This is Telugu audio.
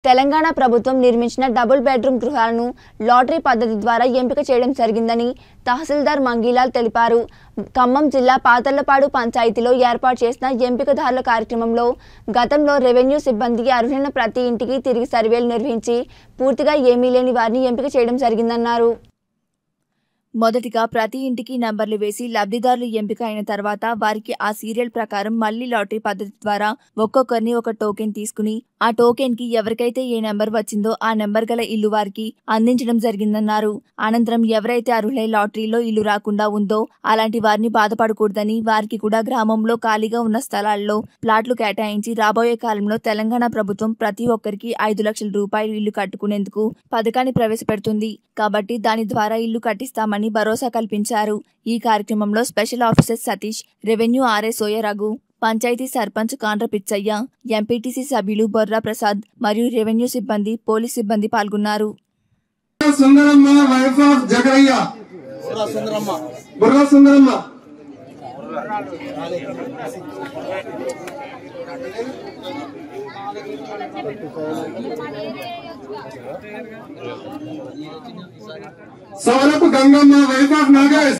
తెలంగాణ ప్రభుత్వం నిర్మించిన డబుల్ బెడ్రూమ్ గృహాలను లాటరీ పద్ధతి ద్వారా ఎంపిక చేయడం జరిగిందని తహసీల్దార్ మంగీలాల్ తెలిపారు ఖమ్మం జిల్లా పాతర్లపాడు పంచాయతీలో ఏర్పాటు చేసిన ఎంపికదారుల కార్యక్రమంలో గతంలో రెవెన్యూ సిబ్బంది అర్హులైన ప్రతి ఇంటికి తిరిగి సర్వేలు నిర్వహించి పూర్తిగా ఏమీ లేని వారిని ఎంపిక చేయడం జరిగిందన్నారు మొదటిగా ప్రతి ఇంటికి నంబర్లు వేసి లబ్ధిదారులు ఎంపిక అయిన తర్వాత వారికి ఆ సీరియల్ ప్రకారం మళ్లీ లాటరీ పద్ధతి ద్వారా ఒక్కొక్కరిని ఒక టోకెన్ తీసుకుని ఆ టోకెన్ కి ఎవరికైతే ఏ నెంబర్ వచ్చిందో ఆ నెంబర్ గల ఇల్లు వారికి అందించడం జరిగిందన్నారు అనంతరం ఎవరైతే అర్హులై లాటరీలో ఇల్లు రాకుండా ఉందో అలాంటి వారిని బాధపడకూడదని వారికి కూడా గ్రామంలో ఖాళీగా ఉన్న స్థలాల్లో ప్లాట్లు కేటాయించి రాబోయే కాలంలో తెలంగాణ ప్రభుత్వం ప్రతి ఒక్కరికి ఐదు లక్షల రూపాయలు ఇల్లు కట్టుకునేందుకు పథకాన్ని ప్రవేశపెడుతుంది కాబట్టి దాని ద్వారా ఇల్లు కట్టిస్తామని భరోసా కల్పించారు ఈ కార్యక్రమంలో special officer Satish revenue RA Soya Raghu panchayat sarpanch Kandra Pichaiah MPTC సభ్యులు బొర్రా ప్రసాద్ మరియు రెవెన్యూ సిబ్బంది పోలీస్ సిబ్బంది పాల్గొన్నారు Sundaramma wife of Jagaraiah Burra Sundaramma Savarapu Gangamma wife of Nagesh